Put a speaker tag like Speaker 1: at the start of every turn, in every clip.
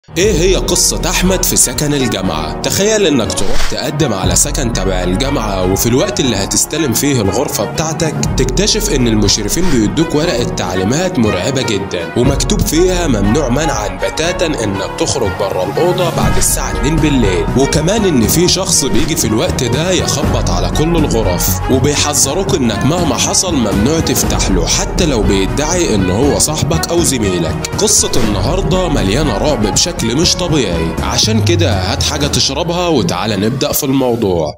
Speaker 1: ايه هي قصة احمد في سكن الجامعة؟ تخيل انك تروح تقدم على سكن تبع الجامعة وفي الوقت اللي هتستلم فيه الغرفة بتاعتك تكتشف ان المشرفين بيدوك ورقة تعليمات مرعبة جدا ومكتوب فيها ممنوع منعا بتاتا انك تخرج بره الأوضة بعد الساعة 2 بالليل وكمان ان في شخص بيجي في الوقت ده يخبط على كل الغرف وبيحذروك انك مهما حصل ممنوع تفتح له حتى لو بيدعي ان هو صاحبك او زميلك قصة النهاردة مليانة رعب بشكل مش طبيعي عشان كده هات حاجة تشربها وتعالى نبدأ في الموضوع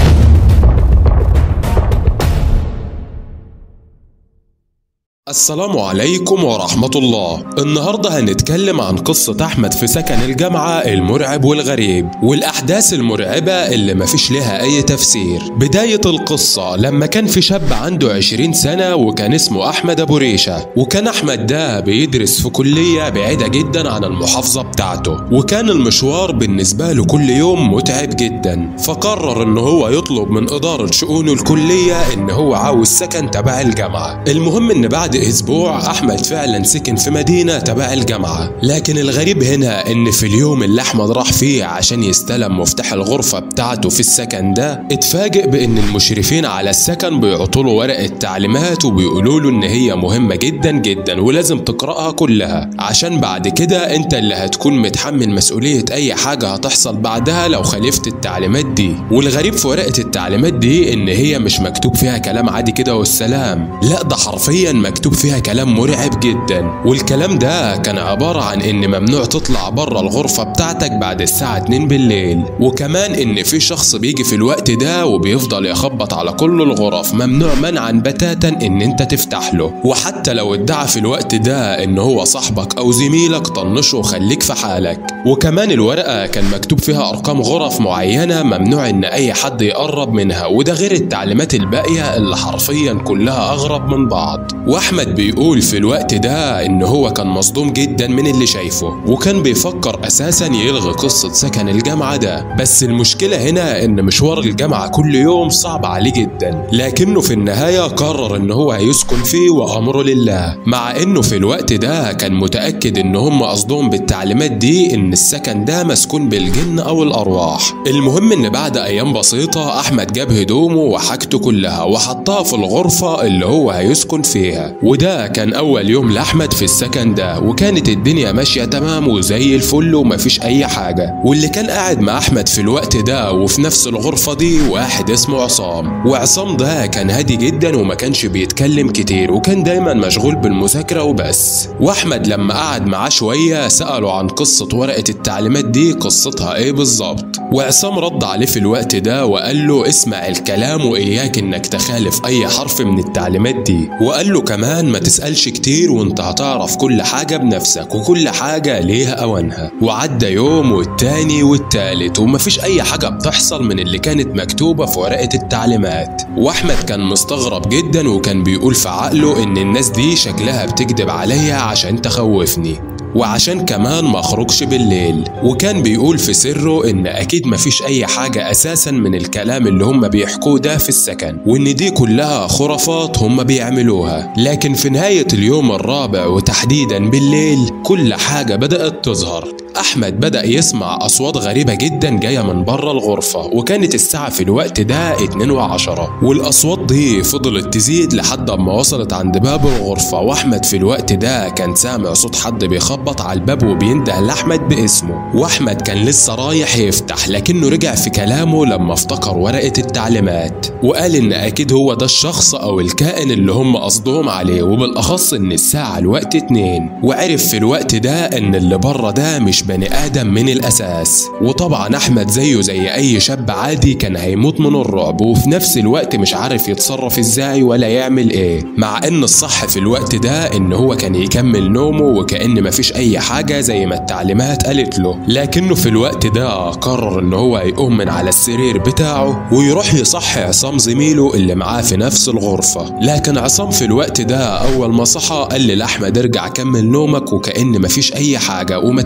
Speaker 1: السلام عليكم ورحمة الله النهاردة هنتكلم عن قصة أحمد في سكن الجامعة المرعب والغريب والأحداث المرعبة اللي مفيش لها أي تفسير بداية القصة لما كان في شاب عنده 20 سنة وكان اسمه أحمد أبو ريشة وكان أحمد ده بيدرس في كلية بعيدة جدا عن المحافظة بتاعته وكان المشوار بالنسبة له كل يوم متعب جدا فقرر إن هو يطلب من إدارة شؤون الكلية إن هو عاوز سكن تبع الجامعة المهم إن بعد اسبوع احمد فعلا سكن في مدينه تبع الجامعه لكن الغريب هنا ان في اليوم اللي احمد راح فيه عشان يستلم مفتاح الغرفه بتاعته في السكن ده اتفاجئ بان المشرفين على السكن بيعطوا له ورقه تعليمات وبيقولوا له ان هي مهمه جدا جدا ولازم تقراها كلها عشان بعد كده انت اللي هتكون متحمل مسؤوليه اي حاجه هتحصل بعدها لو خالفت التعليمات دي والغريب في ورقه التعليمات دي ان هي مش مكتوب فيها كلام عادي كده والسلام لا ده حرفيا مكتوب مكتوب فيها كلام مرعب جدا والكلام ده كان عبارة عن ان ممنوع تطلع بره الغرفة بتاعتك بعد الساعة 2 بالليل وكمان ان في شخص بيجي في الوقت ده وبيفضل يخبط على كل الغرف ممنوع منعا بتاتا ان انت تفتح له وحتى لو ادعى في الوقت ده ان هو صاحبك او زميلك طنشه وخليك في حالك وكمان الورقة كان مكتوب فيها ارقام غرف معينة ممنوع ان اي حد يقرب منها وده غير التعليمات الباقية اللي حرفيا كلها اغرب من بعض واحمد احمد بيقول في الوقت ده ان هو كان مصدوم جدا من اللي شايفه وكان بيفكر اساسا يلغي قصة سكن الجامعة ده بس المشكلة هنا ان مشوار الجامعة كل يوم صعب عليه جدا لكنه في النهاية قرر ان هو هيسكن فيه وامره لله مع انه في الوقت ده كان متأكد ان هم قصدهم بالتعليمات دي ان السكن ده مسكون بالجن او الارواح المهم ان بعد ايام بسيطة احمد جاب هدومه وحاجته كلها وحطها في الغرفة اللي هو هيسكن فيها وده كان أول يوم لأحمد في السكن ده وكانت الدنيا ماشية تمام وزي الفل ومفيش أي حاجة واللي كان قاعد مع أحمد في الوقت ده وفي نفس الغرفة دي واحد اسمه عصام وعصام ده كان هادي جدا وما كانش بيتكلم كتير وكان دايما مشغول بالمذاكرة وبس وأحمد لما قعد معاه شوية سأله عن قصة ورقة التعليمات دي قصتها إيه بالظبط وعصام رد عليه في الوقت ده وقال له اسمع الكلام وإياك إنك تخالف أي حرف من التعليمات دي وقال له كمان ما تسألش كتير وانت هتعرف كل حاجة بنفسك وكل حاجة ليها أوانها وعدى يوم والتاني والتالت ومفيش أي حاجة بتحصل من اللي كانت مكتوبة في ورقة التعليمات وأحمد كان مستغرب جدا وكان بيقول في عقله إن الناس دي شكلها بتكذب عليا عشان تخوفني وعشان كمان ما اخرجش بالليل وكان بيقول في سره ان اكيد مفيش اي حاجة اساسا من الكلام اللي هم بيحكوه ده في السكن وان دي كلها خرافات هم بيعملوها لكن في نهاية اليوم الرابع وتحديدا بالليل كل حاجة بدأت تظهر أحمد بدأ يسمع أصوات غريبة جدا جاية من بره الغرفة وكانت الساعة في الوقت ده 2 وعشرة والأصوات دي فضلت تزيد لحد ما وصلت عند باب الغرفة وأحمد في الوقت ده كان سامع صوت حد بيخبط على الباب وبينده لأحمد باسمه وأحمد كان لسه رايح يفتح لكنه رجع في كلامه لما افتكر ورقة التعليمات وقال إن أكيد هو ده الشخص أو الكائن اللي هم قصدهم عليه وبالأخص إن الساعة الوقت اتنين وعرف في الوقت ده إن اللي بره ده مش بني آدم من الأساس وطبعا أحمد زيه زي أي شاب عادي كان هيموت من الرعب وفي نفس الوقت مش عارف يتصرف إزاي ولا يعمل إيه مع إن الصح في الوقت ده إن هو كان يكمل نومه وكأن مفيش أي حاجة زي ما التعليمات قالت له لكنه في الوقت ده قرر إن هو يقوم من على السرير بتاعه ويروح يصحي عصام زميله اللي معاه في نفس الغرفة لكن عصام في الوقت ده أول ما صحى قال لأحمد ارجع كمل نومك وكأن مفيش أي حاجة وما تقرفنيش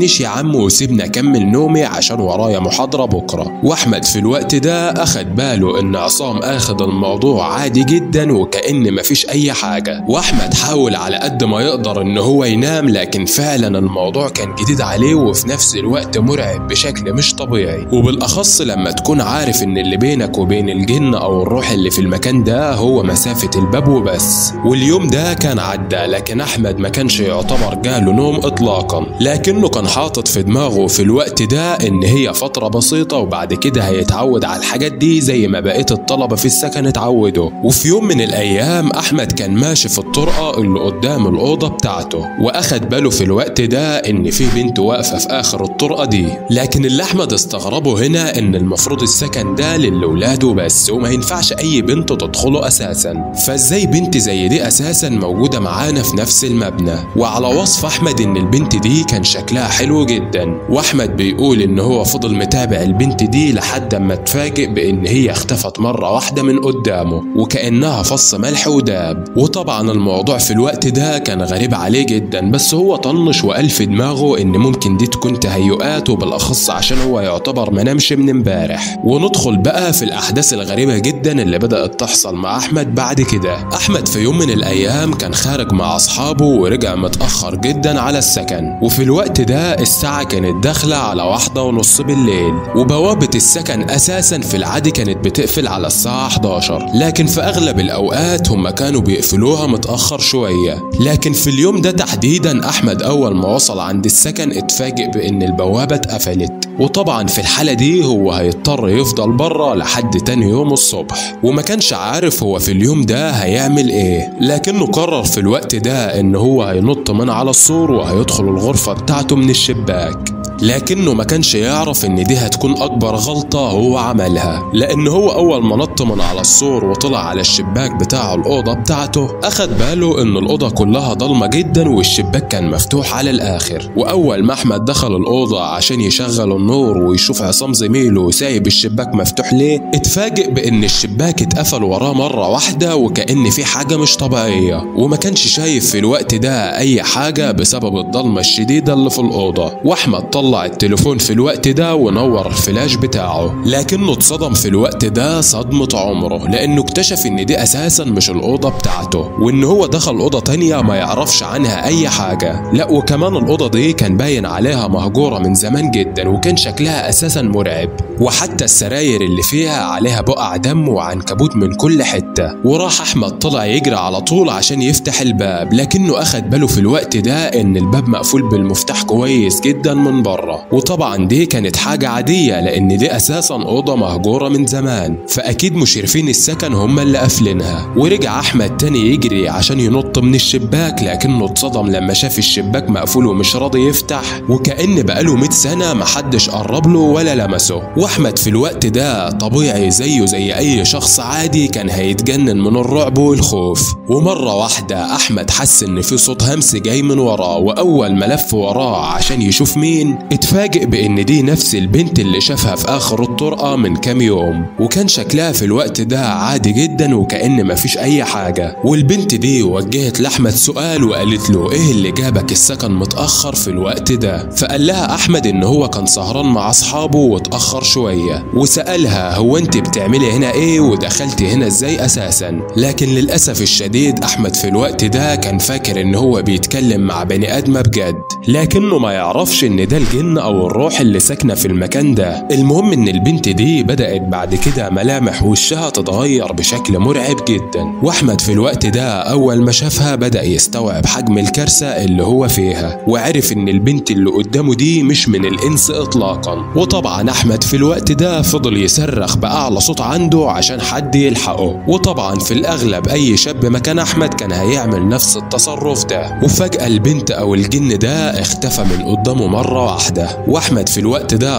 Speaker 1: معلش يا عم وسيبنا اكمل نومي عشان ورايا محاضرة بكرة واحمد في الوقت ده اخد باله ان عصام اخد الموضوع عادي جدا وكأن مفيش اي حاجة واحمد حاول على قد ما يقدر ان هو ينام لكن فعلا الموضوع كان جديد عليه وفي نفس الوقت مرعب بشكل مش طبيعي وبالاخص لما تكون عارف ان اللي بينك وبين الجن او الروح اللي في المكان ده هو مسافة الباب وبس واليوم ده كان عدى لكن احمد ما كانش يعتبر جاله نوم اطلاقا لكنه كان حاطط في دماغه في الوقت ده ان هي فترة بسيطة وبعد كده هيتعود على الحاجات دي زي ما بقية الطلبة في السكن اتعودوا وفي يوم من الايام احمد كان ماشي في الطرقة اللي قدام الاوضة بتاعته واخد باله في الوقت ده ان في بنت واقفة في اخر الطرقة دي لكن اللي احمد استغربه هنا ان المفروض السكن ده للولاد وبس وما ينفعش اي بنت تدخله اساسا فازاي بنت زي دي اساسا موجودة معانا في نفس المبنى وعلى وصف احمد ان البنت دي كان شكلها حلو جدا واحمد بيقول ان هو فضل متابع البنت دي لحد ما اتفاجئ بان هي اختفت مرة واحدة من قدامه وكأنها فص ملح وداب وطبعا الموضوع في الوقت ده كان غريب عليه جدا بس هو طنش وقال في دماغه ان ممكن دي تكون تهيؤات وبالاخص عشان هو يعتبر منامش من امبارح وندخل بقى في الاحداث الغريبة جدا اللي بدأت تحصل مع احمد بعد كده احمد في يوم من الايام كان خارج مع اصحابه ورجع متأخر جدا على السكن وفي الوقت ده الساعة كانت داخلة على واحدة ونص بالليل وبوابة السكن اساسا في العادي كانت بتقفل على الساعة 11 لكن في اغلب الاوقات هم كانوا بيقفلوها متأخر شوية لكن في اليوم ده تحديدا احمد اول ما وصل عند السكن اتفاجئ بان البوابة اتقفلت وطبعا في الحالة دي هو هيضطر يفضل بره لحد تاني يوم الصبح وما كانش عارف هو في اليوم ده هيعمل ايه لكنه قرر في الوقت ده ان هو هينط من على السور وهيدخل الغرفة بتاعته من الشباك لكنه ما كانش يعرف ان دي هتكون اكبر غلطة هو عملها لان هو اول ما نط من على السور وطلع على الشباك بتاع الاوضة بتاعته اخد باله ان الاوضة كلها ضلمة جدا والشباك كان مفتوح على الاخر واول ما احمد دخل الاوضة عشان يشغل النور ويشوف عصام زميله سايب الشباك مفتوح ليه اتفاجئ بان الشباك اتقفل وراه مرة واحدة وكأن في حاجة مش طبيعية وما كانش شايف في الوقت ده اي حاجة بسبب الضلمة الشديدة اللي في الاوضة واحمد طلع طلع التليفون في الوقت ده ونور الفلاش بتاعه لكنه اتصدم في الوقت ده صدمة عمره لانه اكتشف ان دي اساسا مش الاوضة بتاعته وان هو دخل اوضة تانية ما يعرفش عنها اي حاجة لا وكمان الاوضة دي كان باين عليها مهجورة من زمان جدا وكان شكلها اساسا مرعب وحتى السراير اللي فيها عليها بقع دم وعنكبوت من كل حتة وراح احمد طلع يجري على طول عشان يفتح الباب لكنه اخد باله في الوقت ده ان الباب مقفول بالمفتاح كويس جدا من بره بره وطبعا دي كانت حاجة عادية لأن دي أساسا أوضة مهجورة من زمان فأكيد مشرفين السكن هم اللي قافلينها ورجع أحمد تاني يجري عشان ينط من الشباك لكنه اتصدم لما شاف الشباك مقفول ومش راضي يفتح وكأن بقاله 100 سنة محدش قرب له ولا لمسه وأحمد في الوقت ده طبيعي زيه زي أي شخص عادي كان هيتجنن من الرعب والخوف ومرة واحدة أحمد حس إن في صوت همس جاي من وراه وأول ما لف وراه عشان يشوف مين اتفاجئ بان دي نفس البنت اللي شافها في اخر الطرقة من كام يوم وكان شكلها في الوقت ده عادي جدا وكأن مفيش اي حاجة والبنت دي وجهت لاحمد سؤال وقالت له ايه اللي جابك السكن متأخر في الوقت ده فقال لها احمد ان هو كان سهران مع اصحابه واتأخر شوية وسألها هو انت بتعملي هنا ايه ودخلتي هنا ازاي اساسا لكن للأسف الشديد احمد في الوقت ده كان فاكر ان هو بيتكلم مع بني ادمة بجد لكنه ما يعرفش ان ده الجن او الروح اللي ساكنه في المكان ده المهم ان البنت دي بدات بعد كده ملامح وشها تتغير بشكل مرعب جدا واحمد في الوقت ده اول ما شافها بدا يستوعب حجم الكارثه اللي هو فيها وعرف ان البنت اللي قدامه دي مش من الانس اطلاقا وطبعا احمد في الوقت ده فضل يصرخ باعلى صوت عنده عشان حد يلحقه وطبعا في الاغلب اي شاب مكان احمد كان هيعمل نفس التصرف ده وفجاه البنت او الجن ده اختفى من قدامه مره واحده واحمد في الوقت ده طلع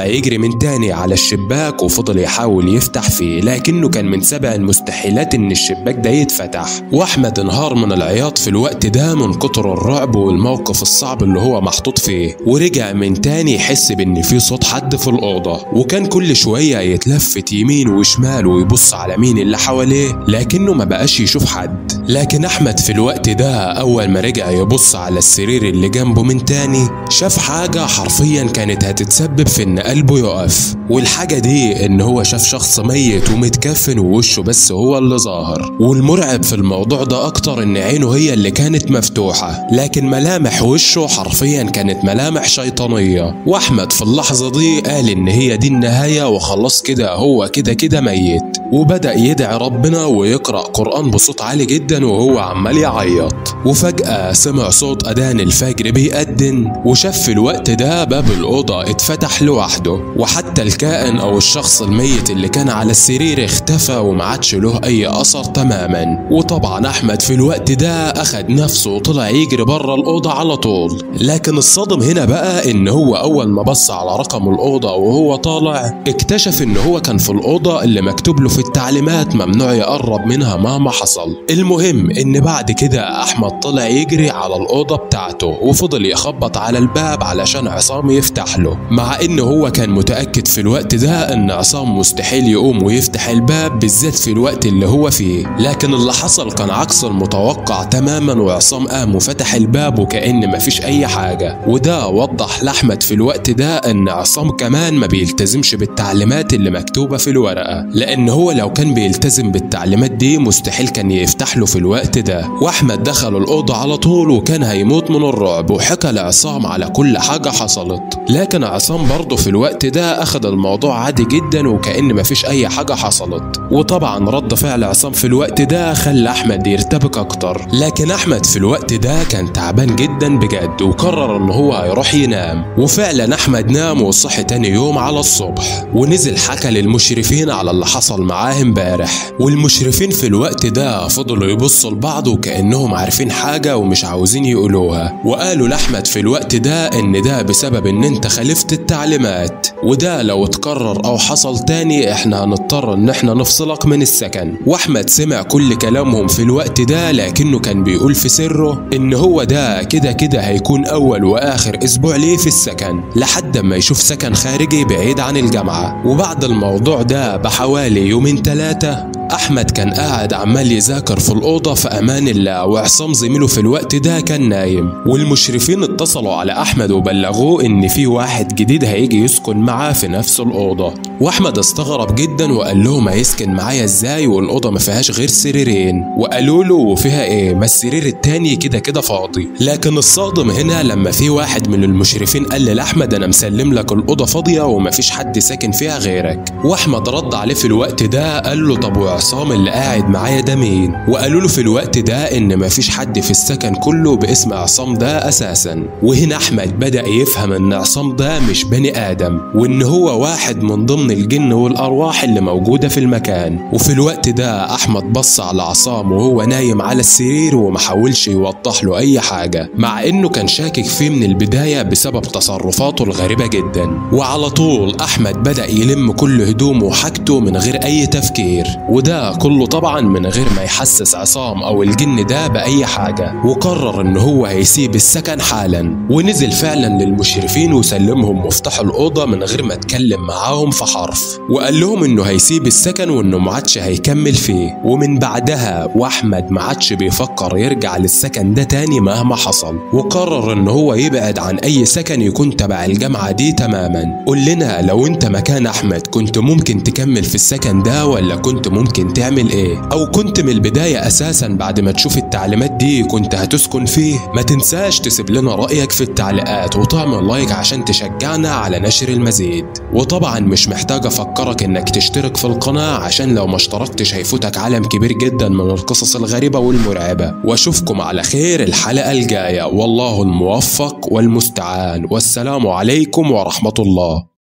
Speaker 1: يجري من تاني على الشباك وفضل يحاول يفتح فيه لكنه كان من سبع المستحيلات ان الشباك ده يتفتح واحمد انهار من العياط في الوقت ده من كتر الرعب والموقف الصعب اللي هو محطوط فيه ورجع من تاني يحس بان في صوت حد في الاوضه وكان كل شويه يتلفت يمين وشمال ويبص على مين اللي حواليه لكنه ما بقاش يشوف حد لكن احمد في الوقت ده اول ما رجع يبص على السرير اللي جنبه من تاني شاف حاجه حرفيا كانت هتتسبب في ان قلبه يقف والحاجه دي ان هو شاف شخص ميت ومتكفن ووشه بس هو اللي ظاهر والمرعب في الموضوع ده اكتر ان عينه هي اللي كانت مفتوحه لكن ملامح وشه حرفيا كانت ملامح شيطانيه واحمد في اللحظه دي قال ان هي دي النهايه وخلاص كده هو كده كده ميت وبدا يدعي ربنا ويقرا قران بصوت عالي جدا وهو عمال يعيط وفجاه سمع صوت اذان الفجر بيأذن وشاف في الوقت ده باب الاوضه اتفتح لوحده وحتى الكائن او الشخص الميت اللي كان على السرير اختفى وما عادش له اي اثر تماما وطبعا احمد في الوقت ده اخد نفسه وطلع يجري بره الاوضه على طول لكن الصدم هنا بقى ان هو اول ما بص على رقم الاوضه وهو طالع اكتشف ان هو كان في الاوضه اللي مكتوب له في التعليمات ممنوع يقرب منها مهما حصل المهم ان بعد كده احمد طلع يجري على الاوضه بتاعته وفضل يخبط على الباب علشان عصام يفتح له مع ان هو كان متاكد في الوقت ده ان عصام مستحيل يقوم ويفتح الباب بالذات في الوقت اللي هو فيه لكن اللي حصل كان عكس المتوقع تماما وعصام قام وفتح الباب وكأن مفيش اي حاجه وده وضح لاحمد في الوقت ده ان عصام كمان ما بيلتزمش بالتعليمات اللي مكتوبه في الورقه لان هو لو كان بيلتزم بالتعليمات دي مستحيل كان يفتح له في الوقت ده واحمد دخل الاوضه على طول وكان هيموت من الرعب وحكى لعصام على كل حاجه حصلت لكن عصام برضه في الوقت ده اخد الموضوع عادي جدا وكأن مفيش اي حاجه حصلت وطبعا رد فعل عصام في الوقت ده خلى احمد يرتبك اكتر لكن احمد في الوقت ده كان تعبان جدا بجد وقرر ان هو هيروح ينام وفعلا احمد نام وصحي تاني يوم على الصبح ونزل حكى للمشرفين على اللي حصل معاه امبارح والمشرفين في الوقت ده فضلوا يبصوا لبعض وكأنهم عارفين حاجة ومش عاوزين يقولوها وقالوا لأحمد في الوقت ده إن ده بسبب إن أنت خالفت التعليمات وده لو اتكرر أو حصل تاني إحنا هنضطر إن إحنا نفصلك من السكن وأحمد سمع كل كلامهم في الوقت ده لكنه كان بيقول في سره إن هو ده كده كده هيكون أول وآخر أسبوع ليه في السكن لحد ما يشوف سكن خارجي بعيد عن الجامعة وبعد الموضوع ده بحوالي يومين ثلاثة أحمد كان قاعد عمال يذاكر في الأوضة في أمان الله وعصام زميله في الوقت ده كان نايم والمشرفين اتصلوا على أحمد وبلغوه إن في واحد جديد هيجي يسكن معاه في نفس الأوضة وأحمد استغرب جدا وقال لهم هيسكن معايا إزاي والأوضة ما فيهاش غير سريرين وقالوا له وفيها إيه ما السرير التاني كده كده فاضي لكن الصادم هنا لما في واحد من المشرفين قال لأحمد أنا مسلم لك الأوضة فاضية ومفيش حد ساكن فيها غيرك وأحمد رد عليه في الوقت ده قال له طب وعصام اللي قاعد معايا ده مين وقالوا له في الوقت ده ان مفيش حد في السكن كله باسم عصام ده اساسا وهنا احمد بدا يفهم ان عصام ده مش بني ادم وان هو واحد من ضمن الجن والارواح اللي موجوده في المكان وفي الوقت ده احمد بص على عصام وهو نايم على السرير وما حاولش يوضح له اي حاجه مع انه كان شاكك فيه من البدايه بسبب تصرفاته الغريبه جدا وعلى طول احمد بدا يلم كل هدومه وحاجته من غير اي تفكير وده كله طبعا من غير ما يحسس عصام او الجن ده باي حاجه وقرر ان هو هيسيب السكن حالا ونزل فعلا للمشرفين وسلمهم مفتاح الاوضه من غير ما اتكلم معاهم في حرف وقال لهم انه هيسيب السكن وانه ما عادش هيكمل فيه ومن بعدها واحمد ما عادش بيفكر يرجع للسكن ده تاني مهما حصل وقرر ان هو يبعد عن اي سكن يكون تبع الجامعه دي تماما قول لنا لو انت مكان احمد كنت ممكن تكمل في السكن ده ولا كنت ممكن تعمل ايه او كنت من البدايه اساسا بعد ما تشوف التعليمات دي كنت هتسكن فيه ما تنساش تسيب لنا رايك في التعليقات وتعمل لايك عشان تشجعنا على نشر المزيد وطبعا مش محتاج افكرك انك تشترك في القناه عشان لو ما اشتركتش هيفوتك عالم كبير جدا من القصص الغريبه والمرعبه واشوفكم على خير الحلقه الجايه والله الموفق والمستعان والسلام عليكم ورحمه الله